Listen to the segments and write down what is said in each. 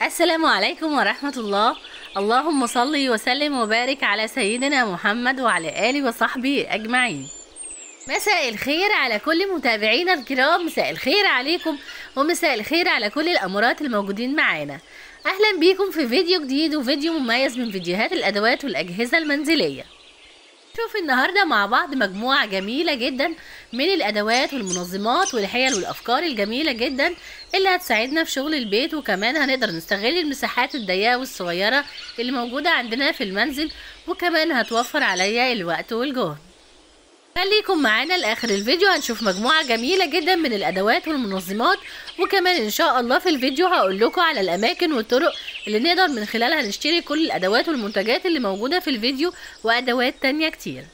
السلام عليكم ورحمة الله اللهم صل وسلم وبارك على سيدنا محمد وعلى آله وصحبه أجمعين مساء الخير على كل متابعينا الكرام مساء الخير عليكم ومساء الخير على كل الأمورات الموجودين معانا أهلا بيكم في فيديو جديد وفيديو مميز من فيديوهات الأدوات والأجهزة المنزلية شوف النهاردة مع بعض مجموعة جميلة جدا من الأدوات والمنظمات والحيل والأفكار الجميلة جدا اللي هتساعدنا في شغل البيت وكمان هنقدر نستغل المساحات الضيقة والصغيرة اللي موجودة عندنا في المنزل وكمان هتوفر عليا الوقت والجهد خليكم معانا لاخر الفيديو هنشوف مجموعه جميله جدا من الادوات والمنظمات وكمان ان شاء الله في الفيديو هقول لكم على الاماكن والطرق اللي نقدر من خلالها نشتري كل الادوات والمنتجات اللي موجوده في الفيديو وادوات تانية كتير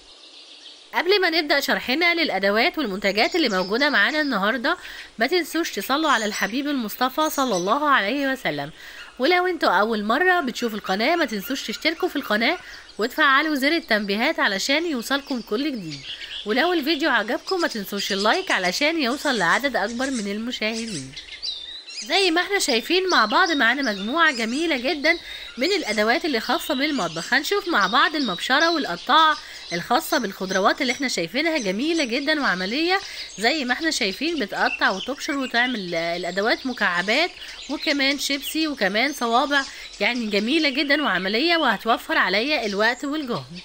قبل ما نبدا شرحنا للادوات والمنتجات اللي موجوده معانا النهارده ما تنسوش تصلوا على الحبيب المصطفى صلى الله عليه وسلم ولو انتوا اول مره بتشوفوا القناه ما تنسوش تشتركوا في القناه وتفعلوا زر التنبيهات علشان يوصلكم كل جديد ولو الفيديو عجبكم ما تنسوش اللايك علشان يوصل لعدد اكبر من المشاهدين زي ما احنا شايفين مع بعض معانا مجموعة جميلة جدا من الادوات اللي خاصة بالمطبخ هنشوف مع بعض المبشرة والقطاعة الخاصة بالخضروات اللي احنا شايفينها جميلة جدا وعملية زي ما احنا شايفين بتقطع وتبشر وتعمل الادوات مكعبات وكمان شيبسي وكمان صوابع يعني جميلة جدا وعملية وهتوفر عليا الوقت والجهد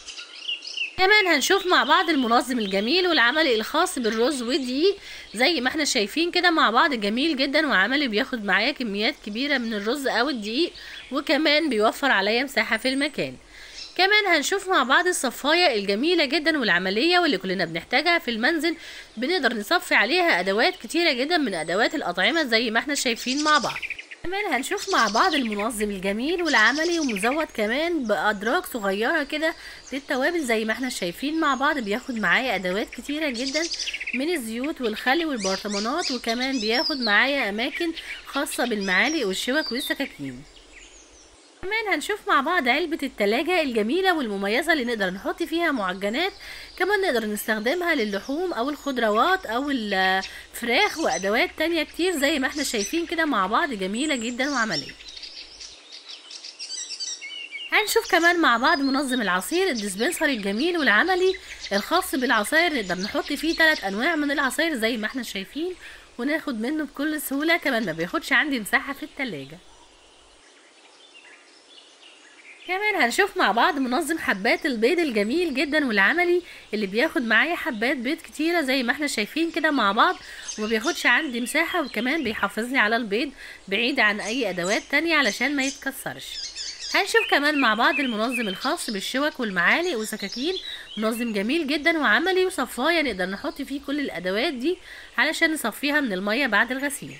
كمان هنشوف مع بعض المنظم الجميل والعملي الخاص بالرز والدقيق زي ما احنا شايفين كده مع بعض جميل جدا وعملي بياخد معايا كميات كبيرة من الرز او الدقيق وكمان بيوفر عليا مساحة في المكان كمان هنشوف مع بعض الصفاية الجميلة جدا والعملية واللي كلنا بنحتاجها في المنزل بنقدر نصفي عليها ادوات كتيرة جدا من ادوات الاطعمة زي ما احنا شايفين مع بعض كمان هنشوف مع بعض المنظم الجميل والعملي ومزود كمان بأدراج صغيرة كده للتوابل زي ما احنا شايفين مع بعض بياخد معايا أدوات كتيرة جدا من الزيوت والخل والبرطمانات وكمان بياخد معايا أماكن خاصة بالمعالق والشوك والسكاكين كمان هنشوف مع بعض علبة التلاجة الجميلة والمميزة اللي نقدر نحط فيها معجنات كمان نقدر نستخدمها للحوم او الخضروات او الفراخ وادوات تانية كتير زي ما احنا شايفين كده مع بعض جميلة جدا وعملية هنشوف كمان مع بعض منظم العصير الديسبنسر الجميل والعملي الخاص بالعصاير نقدر نحط فيه ثلاث انواع من العصاير زي ما احنا شايفين وناخد منه بكل سهولة كمان ما بياخدش عندي مساحة في التلاجة كمان هنشوف مع بعض منظم حبات البيض الجميل جدا والعملي اللي بياخد معايا حبات بيض كتيرة زي ما احنا شايفين كده مع بعض وما بياخدش عندي مساحة وكمان بيحافظني على البيض بعيد عن اي ادوات تانية علشان ما يتكسرش هنشوف كمان مع بعض المنظم الخاص بالشوك والمعالق وسكاكين منظم جميل جدا وعملي وصفاية نقدر نحط فيه كل الادوات دي علشان نصفيها من المية بعد الغسيل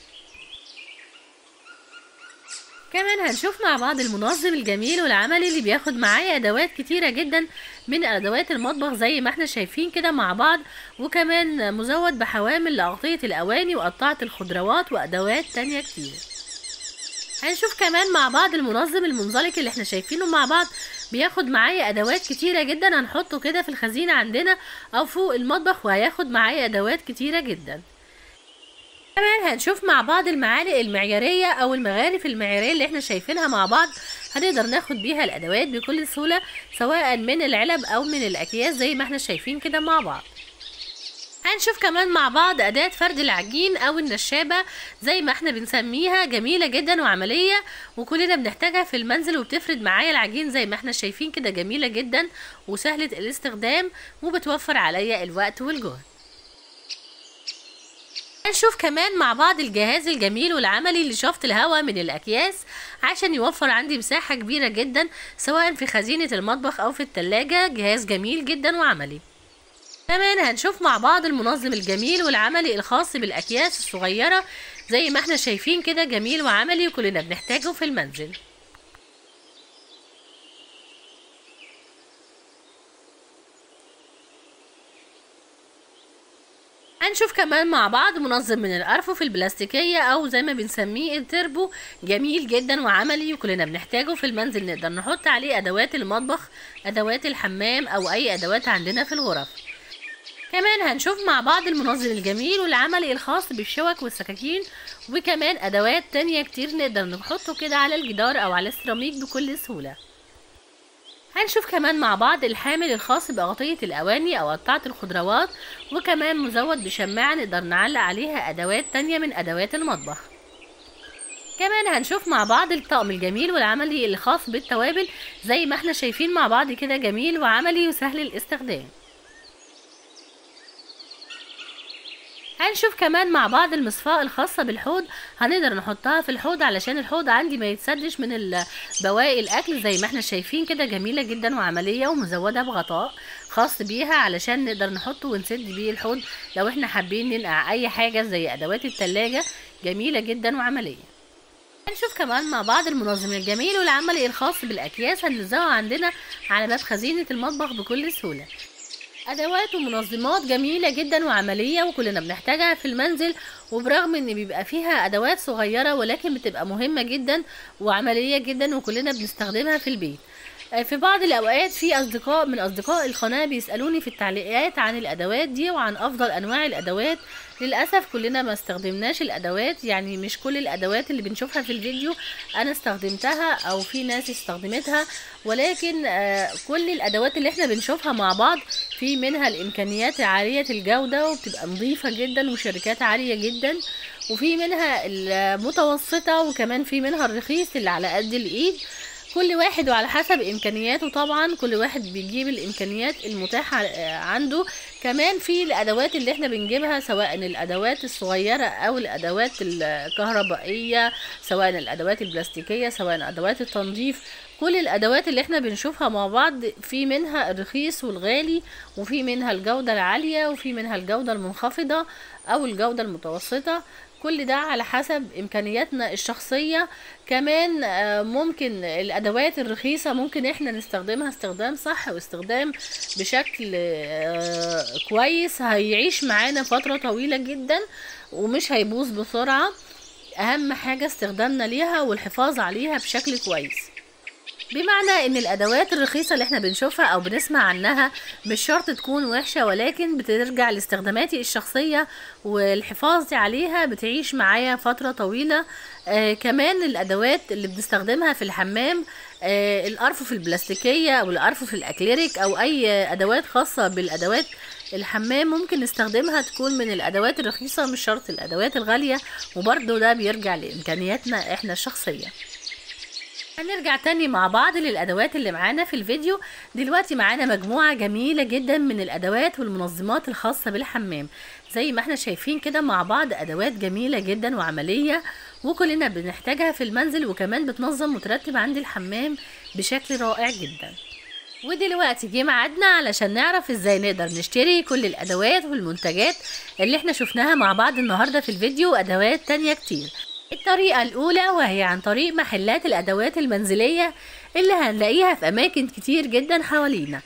كمان هنشوف مع بعض المنظم الجميل والعملي اللي بياخد معايا ادوات كتيره جدا من ادوات المطبخ زي ما احنا شايفين كده مع بعض وكمان مزود بحوامل لاغطيه الاواني وقطعه الخضروات وادوات تانية كتير هنشوف كمان مع بعض المنظم المنزلق اللي احنا شايفينه مع بعض بياخد معايا ادوات كتيره جدا هنحطه كده في الخزينه عندنا او فوق المطبخ وهياخد معايا ادوات كتيره جدا كمان هنشوف مع بعض المعالق المعيارية أو المغارف المعيارية اللي احنا شايفينها مع بعض هنقدر ناخد بيها الأدوات بكل سهولة سواء من العلب أو من الأكياس زي ما احنا شايفين كده مع بعض هنشوف كمان مع بعض أداة فرد العجين أو النشابة زي ما احنا بنسميها جميلة جدا وعملية وكلنا بنحتاجها في المنزل وبتفرد معايا العجين زي ما احنا شايفين كده جميلة جدا وسهلة الاستخدام وبتوفر عليا الوقت والجهد هنشوف كمان مع بعض الجهاز الجميل والعملي لشفط الهواء من الأكياس عشان يوفر عندي مساحة كبيرة جدا سواء في خزينة المطبخ أو في التلاجة جهاز جميل جدا وعملي كمان هنشوف مع بعض المنظم الجميل والعملي الخاص بالأكياس الصغيرة زي ما احنا شايفين كده جميل وعملي وكلنا بنحتاجه في المنزل هنشوف كمان مع بعض منظم من الأرفف البلاستيكية أو زي ما بنسميه التربو جميل جدا وعملي وكلنا بنحتاجه في المنزل نقدر نحط عليه أدوات المطبخ أدوات الحمام أو أي أدوات عندنا في الغرف كمان هنشوف مع بعض المنظم الجميل والعملي الخاص بالشوك والسكاكين وكمان ادوات تانية كتير نقدر نحطه كده على الجدار او على السيراميك بكل سهولة هنشوف كمان مع بعض الحامل الخاص بأغطية الأواني أو قطعة الخضروات وكمان مزود بشماعة نقدر نعلق عليها أدوات تانية من أدوات المطبخ كمان هنشوف مع بعض الطقم الجميل والعملي الخاص بالتوابل زي ما احنا شايفين مع بعض كده جميل وعملي وسهل الاستخدام هنشوف كمان مع بعض المصفاة الخاصة بالحوض هنقدر نحطها في الحوض علشان الحوض عندي ما يتسدش من ال- بواقي الاكل زي ما احنا شايفين كده جميلة جدا وعملية ومزودة بغطاء خاص بيها علشان نقدر نحطه ونسد بيه الحوض لو احنا حابين ننقع اي حاجة زي ادوات التلاجة جميلة جدا وعملية هنشوف كمان مع بعض المنظم الجميل والعملي الخاص بالاكياس هنلزقه عندنا على باب خزينة المطبخ بكل سهولة ادوات ومنظمات جميله جدا وعمليه وكلنا بنحتاجها في المنزل وبرغم ان بيبقى فيها ادوات صغيره ولكن بتبقى مهمه جدا وعمليه جدا وكلنا بنستخدمها في البيت آه، في بعض الاوقات في اصدقاء من اصدقاء القناه بيسالوني في التعليقات عن الادوات دي وعن افضل انواع الادوات للاسف كلنا ما استخدمناش الادوات يعني مش كل الادوات اللي بنشوفها في الفيديو انا استخدمتها او في ناس استخدمتها ولكن آه، كل الادوات اللي احنا بنشوفها مع بعض في منها الامكانيات عاليه الجوده وبتبقى نظيفه جدا وشركات عاليه جدا وفي منها المتوسطه وكمان في منها الرخيص اللي على قد الايد كل واحد وعلى حسب امكانياته طبعا كل واحد بيجيب الامكانيات المتاحه آه، عنده كمان في الادوات اللي احنا بنجيبها سواء الادوات الصغيره او الادوات الكهربائيه سواء الادوات البلاستيكيه سواء ادوات التنظيف كل الادوات اللي احنا بنشوفها مع بعض في منها الرخيص والغالي وفي منها الجوده العاليه وفي منها الجوده المنخفضه او الجوده المتوسطه كل ده على حسب امكانياتنا الشخصيه كمان آه، ممكن الادوات الرخيصه ممكن احنا نستخدمها استخدام صح واستخدام بشكل آه، كويس هيعيش معانا فتره طويله جدا ومش هيبوظ بسرعه اهم حاجه استخدامنا ليها والحفاظ عليها بشكل كويس بمعنى ان الادوات الرخيصة اللي احنا بنشوفها او بنسمع عنها مش شرط تكون وحشة ولكن بترجع لاستخداماتي الشخصية والحفاظ عليها بتعيش معايا فترة طويلة آه كمان الادوات اللي بنستخدمها في الحمام آه الارفف البلاستيكية او الارفف الاكليريك او اي ادوات خاصة بالادوات الحمام ممكن نستخدمها تكون من الادوات الرخيصة مش شرط الادوات الغالية وبرضه ده بيرجع لامكانياتنا احنا الشخصية هنرجع تاني مع بعض للأدوات اللي معانا في الفيديو دلوقتي معانا مجموعة جميلة جدا من الأدوات والمنظمات الخاصة بالحمام زي ما احنا شايفين كده مع بعض أدوات جميلة جدا وعملية وكلنا بنحتاجها في المنزل وكمان بتنظم وترتب عند الحمام بشكل رائع جدا ودلوقتي جه ميعادنا علشان نعرف ازاي نقدر نشتري كل الادوات والمنتجات اللي احنا شفناها مع بعض النهارده في الفيديو وادوات تانية كتير الطريقة الأولى وهي عن طريق محلات الأدوات المنزلية اللي هنلاقيها في أماكن كتير جدا حوالينا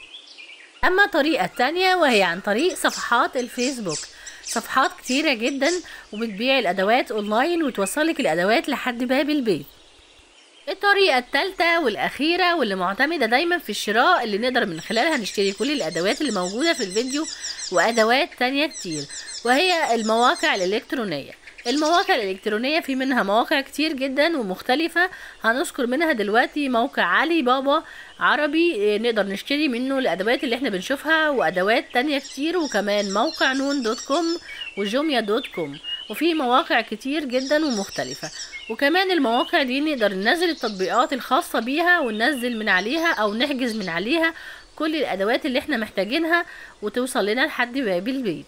أما الطريقة التانية وهي عن طريق صفحات الفيسبوك صفحات كتيرة جدا وبتبيع الأدوات أونلاين وتوصلك الأدوات لحد باب البيت الطريقة التالتة والأخيرة واللي معتمدة دايما في الشراء اللي نقدر من خلالها نشتري كل الأدوات اللي موجودة في الفيديو وأدوات تانية كتير وهي المواقع الإلكترونية المواقع الإلكترونية في منها مواقع كتير جدا ومختلفة هنذكر منها دلوقتي موقع علي بابا عربي إيه، نقدر نشتري منه الأدوات اللي احنا بنشوفها وأدوات تانية كتير وكمان موقع نون دوت كوم وجوميا دوت كوم وفي مواقع كتير جدا ومختلفة وكمان المواقع دي نقدر ننزل التطبيقات الخاصة بيها وننزل من عليها أو نحجز من عليها كل الأدوات اللي احنا محتاجينها وتوصل لنا لحد باب البيت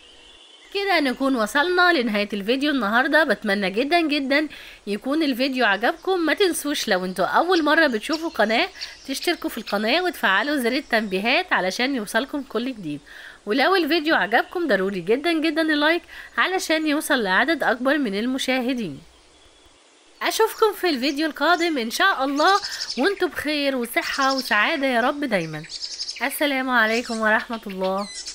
كده نكون وصلنا لنهاية الفيديو النهاردة بتمنى جدا جدا يكون الفيديو عجبكم ما تنسوش لو انتوا اول مرة بتشوفوا قناة تشتركوا في القناة وتفعلوا زر التنبيهات علشان يوصلكم كل جديد ولو الفيديو عجبكم ضروري جدا جدا اللايك علشان يوصل لعدد اكبر من المشاهدين اشوفكم في الفيديو القادم ان شاء الله وانتم بخير وصحة وسعادة يا رب دايما السلام عليكم ورحمة الله